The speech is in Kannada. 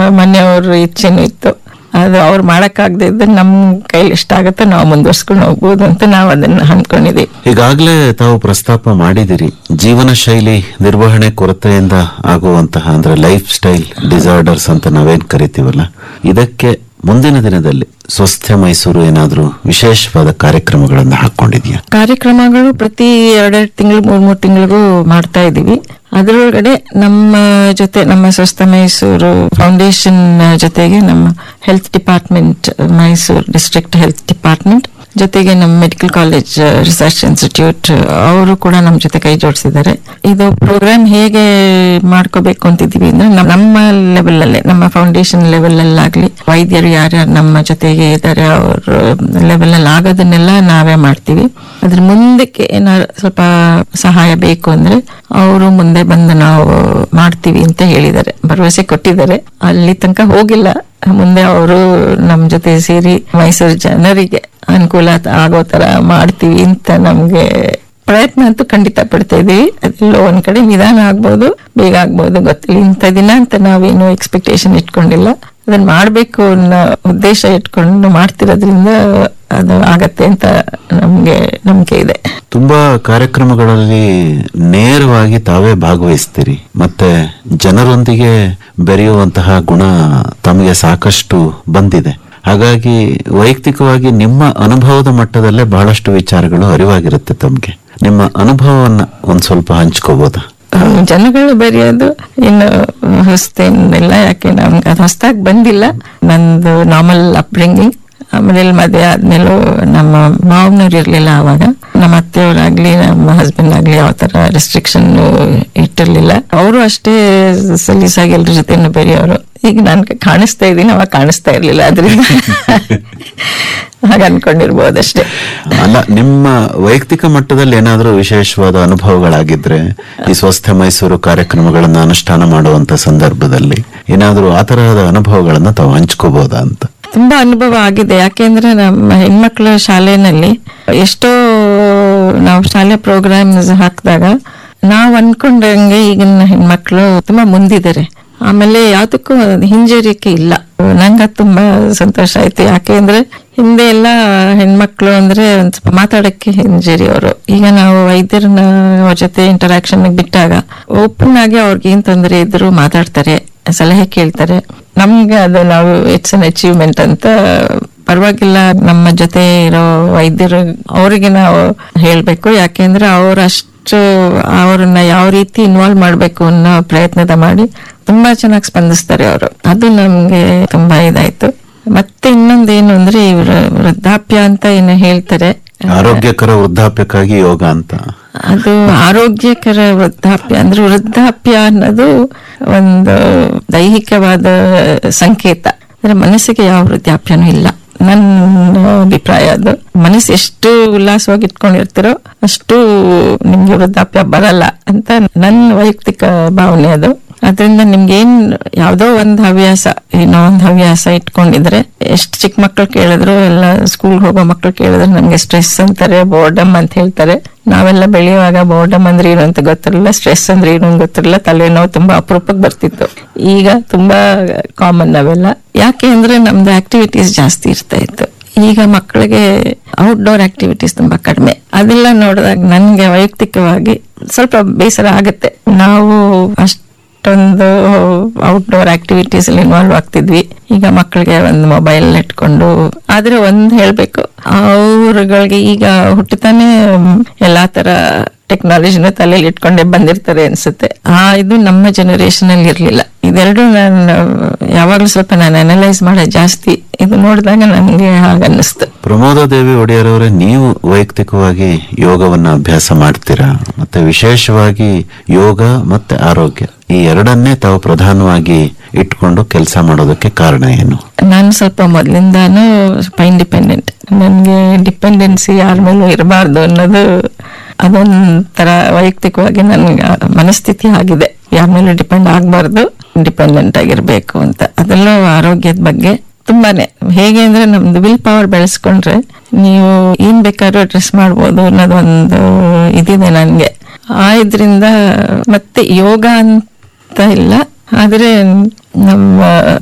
ಮನೆಯವ್ರ ಇಚ್ಛೆನೂ ಇತ್ತು ಅದು ಅವ್ರು ಮಾಡಕ್ಕಾಗದೇ ಇದ್ರೆ ನಮ್ಮ ಕೈಲಿ ಎಷ್ಟಾಗತ್ತೋ ನಾವು ಮುಂದುವರ್ಸ್ಕೊಂಡು ಹೋಗ್ಬೋದು ಅಂತ ನಾವು ಅದನ್ನ ಅನ್ಕೊಂಡಿದೀವಿ ಈಗಾಗಲೇ ತಾವು ಪ್ರಸ್ತಾಪ ಮಾಡಿದಿರಿ ಜೀವನ ಶೈಲಿ ನಿರ್ವಹಣೆ ಕೊರತೆಯಿಂದ ಆಗುವಂತಹ ಅಂದ್ರೆ ಲೈಫ್ ಸ್ಟೈಲ್ ಡಿಸಾರ್ಡರ್ಸ್ ಅಂತ ನಾವೇನ್ ಕರಿತೀವಲ್ಲ ಇದಕ್ಕೆ ಮುಂದಿನ ದಿನದಲ್ಲಿ ಸ್ವಸ್ಥ ಮೈಸೂರು ಏನಾದ್ರೂ ವಿಶೇಷವಾದ ಕಾರ್ಯಕ್ರಮಗಳನ್ನ ಹಾಕೊಂಡಿದ್ಯಾ ಕಾರ್ಯಕ್ರಮಗಳು ಪ್ರತಿ ಎರಡೆರಡು ತಿಂಗಳು ಮೂರ್ ಮೂರ್ ತಿಂಗಳಿಗೂ ಮಾಡ್ತಾ ಇದೀವಿ ಅದರೊಳಗಡೆ ನಮ್ಮ ಜೊತೆ ನಮ್ಮ ಸ್ವಸ್ಥ ಮೈಸೂರು ಫೌಂಡೇಶನ್ ಜೊತೆಗೆ ನಮ್ಮ health department Mysuru district health department ಜೊತೆಗೆ ನಮ್ಮ ಮೆಡಿಕಲ್ ಕಾಲೇಜ್ ರಿಸರ್ಚ್ ಇನ್ಸ್ಟಿಟ್ಯೂಟ್ ಅವರು ಕೂಡ ನಮ್ಮ ಜೊತೆ ಕೈ ಜೋಡಿಸಿದ್ದಾರೆ ಇದು ಪ್ರೋಗ್ರಾಮ್ ಹೇಗೆ ಮಾಡ್ಕೋಬೇಕು ಅಂತಿದೀವಿ ಅಂದ್ರೆ ನಮ್- ನಮ್ಮ ಲೆವೆಲ್ ಅಲ್ಲೇ ನಮ್ಮ ಫೌಂಡೇಶನ್ ಲೆವೆಲ್ ಅಲ್ಲಾಗ್ಲಿ ವೈದ್ಯರು ಯಾರ್ಯಾರು ನಮ್ಮ ಜೊತೆಗೆ ಇದ್ದಾರೆ ಅವ್ರ ಲೆವೆಲ್ ಅಲ್ಲಿ ಆಗೋದನ್ನೆಲ್ಲ ನಾವೇ ಮಾಡ್ತೀವಿ ಅದ್ರ ಮುಂದಕ್ಕೆ ಏನಾದ್ರು ಸ್ವಲ್ಪ ಸಹಾಯ ಬೇಕು ಅಂದ್ರೆ ಅವರು ಮುಂದೆ ಬಂದು ನಾವು ಮಾಡ್ತೀವಿ ಅಂತ ಹೇಳಿದ್ದಾರೆ ಭರವಸೆ ಕೊಟ್ಟಿದ್ದಾರೆ ಅಲ್ಲಿ ತನಕ ಹೋಗಿಲ್ಲ ಮುಂದೆ ಅವರು ನಮ್ಮ ಜೊತೆ ಸೇರಿ ಮೈಸೂರು ಜನರಿಗೆ ಅನುಕೂಲ ಆಗೋ ತರ ಮಾಡ್ತೀವಿ ಅಂತ ನಮ್ಗೆ ಪ್ರಯತ್ನ ಅಂತೂ ಖಂಡಿತ ಪಡ್ತಾ ಇದೀವಿ ಅದೆಲ್ಲೋ ಒಂದ್ ಕಡೆ ನಿಧಾನ ಆಗ್ಬೋದು ಬೇಗ ಆಗ್ಬೋದು ಗೊತ್ತಿಲ್ಲ ಇಂಥ ದಿನ ಅಂತ ನಾವೇನು ಎಕ್ಸ್ಪೆಕ್ಟೇಷನ್ ಇಟ್ಕೊಂಡಿಲ್ಲ ಅದನ್ನ ಮಾಡ್ಬೇಕು ಅನ್ನೋ ಉದ್ದೇಶ ಇಟ್ಕೊಂಡು ಮಾಡ್ತಿರೋದ್ರಿಂದ ಅದು ಆಗತ್ತೆ ಅಂತ ನಮ್ಗೆ ನಂಬಿಕೆ ಇದೆ ತುಂಬಾ ಕಾರ್ಯಕ್ರಮಗಳಲ್ಲಿ ನೇರವಾಗಿ ತಾವೇ ಭಾಗವಹಿಸ್ತೀರಿ ಮತ್ತೆ ಜನರೊಂದಿಗೆ ಬೆರೆಯುವಂತಹ ಗುಣ ತಮಗೆ ಸಾಕಷ್ಟು ಬಂದಿದೆ ಹಾಗಾಗಿ ವೈಯಕ್ತಿಕವಾಗಿ ನಿಮ್ಮ ಅನುಭವದ ಮಟ್ಟದಲ್ಲೇ ಬಹಳಷ್ಟು ವಿಚಾರಗಳು ಅರಿವಾಗಿರುತ್ತೆ ತಮಗೆ ನಿಮ್ಮ ಅನುಭವವನ್ನ ಒಂದ್ ಸ್ವಲ್ಪ ಹಂಚ್ಕೋಬೋದಾ ಹ್ಮ್, ಜನಗಳು ಬರೆಯೋದು ಇನ್ನು ಹೊಸ್ತೇನಿಲ್ಲ ಯಾಕೆ ನಮ್ಗೆ ಅದು ಹೊಸ್ದಾಗಿ ಬಂದಿಲ್ಲ ನಂದು ನಾರ್ಮಲ್ ಅಪ್ಬ್ರಿಂಗಿಂಗ್ ಆಮೇಲೆ ಇಲ್ಲಿ ಮದುವೆ ಆದ್ಮೇಲೂ ನಮ್ಮ ಮಾವನವ್ರು ಇರ್ಲಿಲ್ಲ ಅವಾಗ ನಮ್ಮ ಅತ್ತೆಯವರಾಗ್ಲಿ ನಮ್ಮ ಹಸ್ಬೆಂಡ್ ಆಗ್ಲಿ ಯಾವ ತರ ರೆಸ್ಟ್ರಿಕ್ಷನ್ ಇಟ್ಟಿರ್ಲಿಲ್ಲ ಅವರು ಅಷ್ಟೇ ಸಲೀಸಾಗಿ ಎಲ್ರ ಜೊತೆನೂ ಬೆರೆಯೋರು ಈಗ ನಾನು ಕಾಣಿಸ್ತಾ ಇದ್ದೀನಿ ಅವಾಗ ಕಾಣಿಸ್ತಾ ಇರ್ಲಿಲ್ಲ ಅದರಿಂದ ಹಾಗ ಅನ್ಕೊಂಡಿರ್ಬೋದಷ್ಟೇ ಅಲ್ಲ ನಿಮ್ಮ ವೈಯಕ್ತಿಕ ಮಟ್ಟದಲ್ಲಿ ಏನಾದರೂ ವಿಶೇಷವಾದ ಅನುಭವಗಳಾಗಿದ್ರೆ ಈ ಸ್ವಸ್ಥ ಮೈಸೂರು ಕಾರ್ಯಕ್ರಮಗಳನ್ನ ಅನುಷ್ಠಾನ ಮಾಡುವಂತ ಸಂದರ್ಭದಲ್ಲಿ ಏನಾದರೂ ಆ ತರಹದ ಅನುಭವಗಳನ್ನ ತಾವು ಹಂಚ್ಕೋಬಹುದಾ ಅಂತ ತುಂಬಾ ಅನುಭವ ಆಗಿದೆ ಯಾಕೆಂದ್ರೆ ನಮ್ಮ ಹೆಣ್ಮಕ್ಳ ಶಾಲೆನಲ್ಲಿ ಎಷ್ಟೋ ನಾವು ಶಾಲೆ ಪ್ರೋಗ್ರಾಮ್ಸ್ ಹಾಕಿದಾಗ ನಾವು ಅನ್ಕೊಂಡಂಗೆ ಈಗಿನ ಹೆಣ್ಮಕ್ಳು ತುಂಬಾ ಮುಂದಿದ್ದಾರೆ ಆಮೇಲೆ ಯಾವ್ದಕ್ಕೂ ಹಿಂಜರಿಕೆ ಇಲ್ಲ ನಂಗೆ ಅದು ತುಂಬಾ ಸಂತೋಷ ಆಯ್ತು ಯಾಕೆಂದ್ರೆ ಹಿಂದೆ ಎಲ್ಲ ಹೆಣ್ಮಕ್ಳು ಅಂದ್ರೆ ಒಂದ್ ಸ್ವಲ್ಪ ಮಾತಾಡಕ್ಕೆ ಹಿಂಜರಿಯೋರು ಈಗ ನಾವು ವೈದ್ಯರನ್ನ ಅವ್ರ ಜೊತೆ ಇಂಟರಾಕ್ಷನ್ ಬಿಟ್ಟಾಗ ಓಪನ್ ಆಗಿ ಅವ್ರಿಗೆ ಏನ್ ತೊಂದರೆ ಇದ್ರು ಮಾತಾಡ್ತಾರೆ ಸಲಹೆ ಕೇಳ್ತಾರೆ ನಮ್ಗೆ ಅದು ನಾವು ಇಟ್ಸ್ ಅನ್ ಅಚೀವ್ಮೆಂಟ್ ಅಂತ ಪರವಾಗಿಲ್ಲ ನಮ್ಮ ಜೊತೆ ಇರೋ ವೈದ್ಯರು ಅವರಿಗೆ ನಾವು ಹೇಳ್ಬೇಕು ಯಾಕೆಂದ್ರೆ ಅವರಷ್ಟು ಅವ್ರನ್ನ ಯಾವ ರೀತಿ ಇನ್ವಾಲ್ವ್ ಮಾಡ್ಬೇಕು ಅನ್ನೋ ಪ್ರಯತ್ನದ ಮಾಡಿ ತುಂಬಾ ಚೆನ್ನಾಗಿ ಸ್ಪಂದಿಸ್ತಾರೆ ಅವರು ಅದು ನಮ್ಗೆ ತುಂಬಾ ಇದಾಯ್ತು ಮತ್ತೆ ಇನ್ನೊಂದೇನು ಅಂದ್ರೆ ಇವ್ರ ವೃದ್ಧಾಪ್ಯ ಅಂತ ಏನು ಹೇಳ್ತಾರೆ ಆರೋಗ್ಯಕರ ವೃದ್ಧಾಪ್ಯಕ್ಕಾಗಿ ಯೋಗ ಅಂತ ಅದು ಆರೋಗ್ಯಕರ ವೃದ್ಧಾಪ್ಯ ಅಂದ್ರೆ ವೃದ್ಧಾಪ್ಯ ಅನ್ನೋದು ಒಂದು ದೈಹಿಕವಾದ ಸಂಕೇತ ಅಂದ್ರೆ ಮನಸ್ಸಿಗೆ ಯಾವ ವೃದ್ಧಾಪ್ಯನೂ ಇಲ್ಲ ನನ್ನ ಅಭಿಪ್ರಾಯ ಅದು ಮನಸ್ಸು ಎಷ್ಟು ಉಲ್ಲಾಸವಾಗಿ ಇಟ್ಕೊಂಡಿರ್ತೀರೋ ಅಷ್ಟು ನಿಮ್ಗೆ ವೃದ್ಧಾಪ್ಯ ಬರಲ್ಲ ಅಂತ ನನ್ನ ವೈಯಕ್ತಿಕ ಭಾವನೆ ಅದು ಅದರಿಂದ ನಿಮ್ಗೆ ಏನ್ ಯಾವ್ದೋ ಒಂದ್ ಹವ್ಯಾಸ ಏನೋ ಒಂದ್ ಹವ್ಯಾಸ ಇಟ್ಕೊಂಡಿದ್ರೆ ಎಷ್ಟ್ ಚಿಕ್ಕ ಮಕ್ಳು ಕೇಳಿದ್ರು ಎಲ್ಲ ಸ್ಕೂಲ್ ಹೋಗೋ ಮಕ್ಳು ಕೇಳಿದ್ರೆ ನಮ್ಗೆ ಸ್ಟ್ರೆಸ್ ಅಂತಾರೆ ಬೋರ್ಡಮ್ ಅಂತ ಹೇಳ್ತಾರೆ ನಾವೆಲ್ಲ ಬೆಳೆಯುವಾಗ ಬೋರ್ಡಮ್ ಅಂದ್ರೆ ಏನು ಅಂತ ಗೊತ್ತಿರಲಿಲ್ಲ ಸ್ಟ್ರೆಸ್ ಅಂದ್ರೆ ಏನು ಅಂತ ಗೊತ್ತಿರಲಿಲ್ಲ ತಲೆನೋವು ತುಂಬಾ ಅಪರೂಪಕ್ಕೆ ಬರ್ತಿತ್ತು ಈಗ ತುಂಬಾ ಕಾಮನ್ ಅವೆಲ್ಲ ಯಾಕೆ ಅಂದ್ರೆ ನಮ್ದು ಆಕ್ಟಿವಿಟೀಸ್ ಜಾಸ್ತಿ ಇರ್ತಾ ಇತ್ತು ಈಗ ಮಕ್ಕಳಿಗೆ ಔಟ್ಡೋರ್ ಆಕ್ಟಿವಿಟೀಸ್ ತುಂಬಾ ಕಡಿಮೆ ಅದೆಲ್ಲ ನೋಡಿದಾಗ ನನ್ಗೆ ವೈಯಕ್ತಿಕವಾಗಿ ಸ್ವಲ್ಪ ಬೇಸರ ಆಗುತ್ತೆ ನಾವು ಅಷ್ಟೊಂದು ಔಟ್ಡೋರ್ ಆಕ್ಟಿವಿಟೀಸ್ ಅಲ್ಲಿ ಇನ್ವಾಲ್ವ್ ಆಗ್ತಿದ್ವಿ ಈಗ ಮಕ್ಕಳಿಗೆ ಒಂದು ಮೊಬೈಲ್ ಇಟ್ಕೊಂಡು ಆದ್ರೆ ಒಂದ್ ಹೇಳ್ಬೇಕು ಅವ್ರಗಳಿಗೆ ಈಗ ಹುಟ್ಟುತ್ತಾನೆ ಎಲ್ಲಾ ತರ ಟೆಕ್ನಾಲಜಿನ ತಲೆಯಲ್ಲಿ ಇಟ್ಕೊಂಡೇ ಬಂದಿರ್ತಾರೆ ಅನ್ಸುತ್ತೆ ಆ ಇದು ನಮ್ಮ ಜನರೇಷನ್ ಅಲ್ಲಿ ಇರ್ಲಿಲ್ಲ ಇದೆರಡು ನಾನು ಯಾವಾಗ್ಲೂ ಸ್ವಲ್ಪ ನಾನು ಅನಲೈಸ್ ಮಾಡೋದು ಜಾಸ್ತಿ ಇದು ನೋಡಿದಾಗ ನನಗೆ ಹಾಗನ್ನಿಸ್ತು ಪ್ರಮೋದ ದೇವಿ ಒಡೆಯರವರೇ ನೀವು ವೈಯಕ್ತಿಕವಾಗಿ ಯೋಗವನ್ನ ಅಭ್ಯಾಸ ಮಾಡ್ತೀರಾ ಮತ್ತೆ ವಿಶೇಷವಾಗಿ ಯೋಗ ಮತ್ತೆ ಆರೋಗ್ಯ ಈ ಎರಡನ್ನೇ ತಾವು ಪ್ರಧಾನವಾಗಿ ಇಟ್ಕೊಂಡು ಕೆಲಸ ಮಾಡೋದಕ್ಕೆ ಕಾರಣ ಏನು ನಾನು ಸ್ವಲ್ಪ ಮೊದಲಿಂದಾನು ಸ್ವಲ್ಪ ಇಂಡಿಪೆಂಡೆಂಟ್ ನನಗೆ ಡಿಪೆಂಡೆನ್ಸಿ ಯಾರ ಮೇಲೂ ಇರಬಾರ್ದು ಅನ್ನೋದು ಅದೊಂಥರ ವೈಯಕ್ತಿಕವಾಗಿ ನನ್ಗೆ ಮನಸ್ಥಿತಿ ಆಗಿದೆ ಯಾರ ಮೇಲೂ ಡಿಪೆಂಡ್ ಆಗಬಾರ್ದು ಇಂಡಿಪೆಂಡೆಂಟ್ ಆಗಿರ್ಬೇಕು ಅಂತ ಅದೆಲ್ಲೂ ಆರೋಗ್ಯದ ಬಗ್ಗೆ ತುಂಬಾನೇ ಹೇಗೆ ಅಂದ್ರೆ ನಮ್ದು ವಿಲ್ ಪವರ್ ಬೆಳೆಸ್ಕೊಂಡ್ರೆ ನೀವು ಏನ್ ಬೇಕಾದ್ರೂ ಡ್ರೆಸ್ ಮಾಡ್ಬೋದು ಅನ್ನೋದೊಂದು ಇದಿದೆ ನನ್ಗೆ ಆ ಇದ್ರಿಂದ ಮತ್ತೆ ಯೋಗ ಅಂತ ಇಲ್ಲ ಆದ್ರೆ ನಮ್ಮ